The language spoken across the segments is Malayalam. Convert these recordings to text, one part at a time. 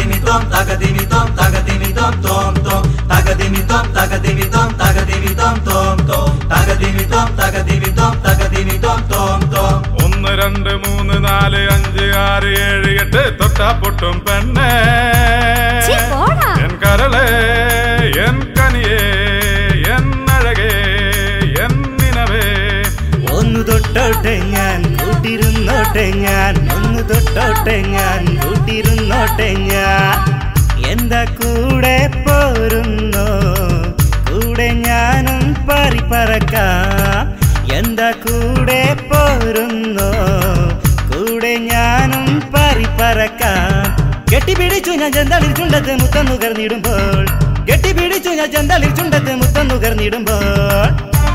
തകതിമിതോം തകതിമിതോം തകതിമിതോം തോം തോം തകതിമിതോം തകതിമിതോം തകതിമിതോം തോം തോം തകതിമിതോം തകതിമിതോം തകതിമിതോം തോം തോം ഒന്ന് രണ്ട് മൂന്ന് നാല് അഞ്ച് ആറ് ഏഴ് എട്ട് തൊട്ടാ പൊട്ടും പെണ്ണേ ഛീ, പോടാ. എൻ കരളേ എൻ കനിയേ എൻ അഴകേ എൻ നിനവേ ഒന്ന് തൊട്ടോട്ടെ ഞാൻ കൂട്ടിരുന്നോട്ടെ ഞാൻ ഒന്ന് തൊട്ടോട്ടെ ഞാൻ കൂട്ടിരുന്നോട്ടെ ഞാൻ എന്താ കൂടെ പോരുന്നോ കൂടെ ഞാനും പാറി പറക്കാം എന്താ കൂടെ പോരുന്നോ കൂടെ ഞാനും പാറി പറക്കാം കെട്ടിപ്പിടിച്ചു ഞാൻ ചെന്തളിൽ ചുണ്ടത്ത് മുത്തം നുകർന്നിടുമ്പോൾ കെട്ടിപ്പിടിച്ചു ഞാൻ ചെന്തളിൽ ചുണ്ടത്ത് മുത്തം നുകർന്നിടുമ്പോൾ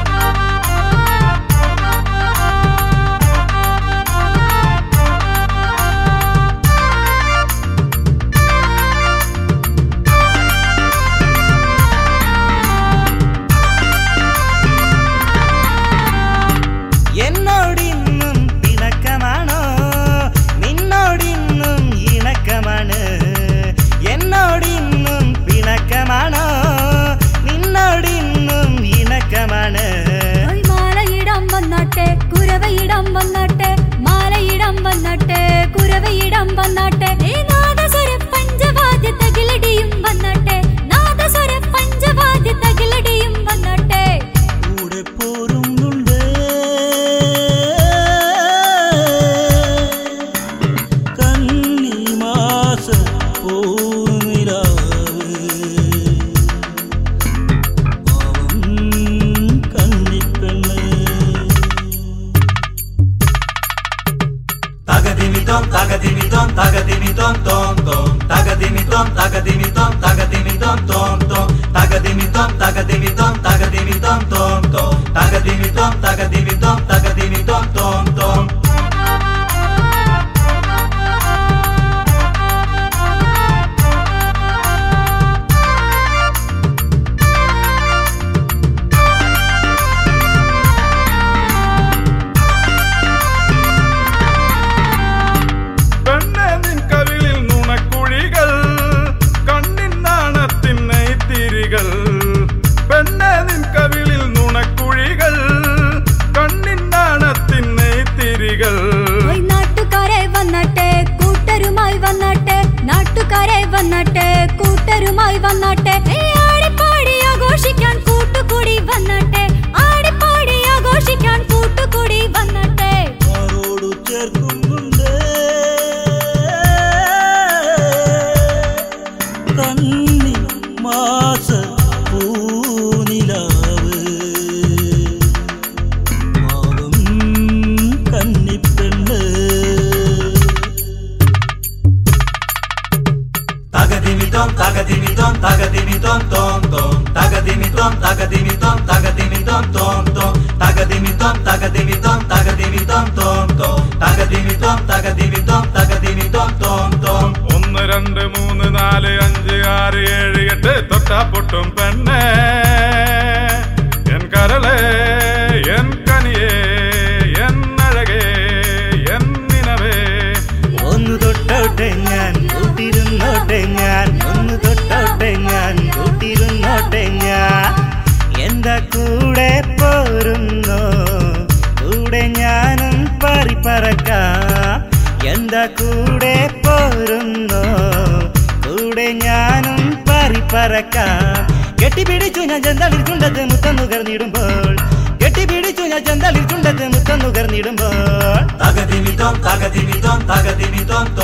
എന്നോടിന്നും പിണക്കമാണോ നിന്നോടിന്നും ഇണക്കമാണ് എന്നോടിന്നും പിണക്കമാണോ നിന്നോടിന്നും ഇണക്കമാണ് ഒരു മാലയിടം വന്നാട്ടെ കുരവയിടം വന്നാട്ടെ മാലയിടം വന്നാട്ടെ കുരവയിടം വന്നാട്ടെ ഏ നാദസ്വര പഞ്ചവാദ്യ തകിലടിയും വന്നാട്ടെ നാദസ്വര പഞ്ചവാദ്യ തകിലടിയും വന്നാട്ടെ കൂടെ പോരുന്നുണ്ട് കന്നിമാസ പൂനിലാവ് പാവം കന്നിപ്പെണ്ണ് തകതിമിതോം തകതിമിതോം തകതിമിതോം തോം തോം തകതിമിതോം തകതിമിതോം തകതിമിതോം തോം തോം തകതിമിതോം തകതിമിതോം തകതിമിതോം തോം തോം തകതിമിതോം തകതിമിതോം തകതിമിതോം തോം തോം പെണ്ണെ നിൻ കവിളിൽ നുണക്കുഴികൾ കണ്ണിൻ നാണത്തിൻ നെയ്ത്തിരികൾ പെണ്ണെ നിൻ കവിളിൽ നുണക്കുഴികൾ കണ്ണിൻ നാണത്തിൻ നെയ്ത്തിരികൾ ഓയ് നാട്ടുകാരെ വന്നാട്ടെ കൂട്ടരുമായി വന്നാട്ടെ നാട്ടുകാരെ വന്നാട്ടെ കൂട്ടരുമായി വന്നാട്ടെ ഏ, ആടിപ്പാടി ആഘോഷിക്കാൻ കൂട്ടുകൂടി വന്നാട്ടെ ആടിപ്പാടി ആഘോഷിക്കാൻ കൂട്ടുകൂടി വന്നാട്ടെ ആരോടു ചേർക്കുന്നുണ്ട് കന്നി മാസ പൂനിലാവ് പാവം കന്നിപ്പെണ്ണ് തകതിമിതോം തകതിമിതോം തകതിമിതോം തോം തോം തകതിമിതോം തകതിമിതോം തകതിമിതോം തോം തോം തകതിമിതോം തകതിമിതോം തകതിമിതോം തോം തോം തകതിമിതോം തകതിമിതോം തകതിമിതോം തോം തോം ഒന്ന് രണ്ട് മൂന്ന് നാല് അഞ്ച് ആറ് ഏഴ് എട്ട് തൊട്ടാ പൊട്ടും പെണ്ണേ എൻ കരളേ എൻ കനിയേ എൻ അഴകേ എൻ നിനവേ ഒന്ന് തൊട്ടോട്ടെ ഞാൻ കൂട്ടിരുന്നോട്ടെ ഞാൻ ഒന്ന് തൊട്ടോട്ടെ ഞാൻ കൂട്ടിരുന്നോട്ടെ ഞാൻ എന്താ കൂടെ പോരുന്നോ കൂടെ ഞാനും പാറി പറക്കാം എന്താ കൂടെ പോരുന്നോ കൂടെ ഞാനും പാറി പറക്കാം കെട്ടിപ്പിടിച്ചു ഞാൻ ചെന്തളിൽ ചുണ്ടത്ത് മുത്തം നുകർന്നിടുമ്പോൾ കെട്ടിപ്പിടിച്ചു ഞാൻ ചെന്തളിൽ ചുണ്ടത്ത് മുത്തം നുകർന്നിടുമ്പോൾ തകതിമിതോം തകതിമിതോം തകതിമിതോം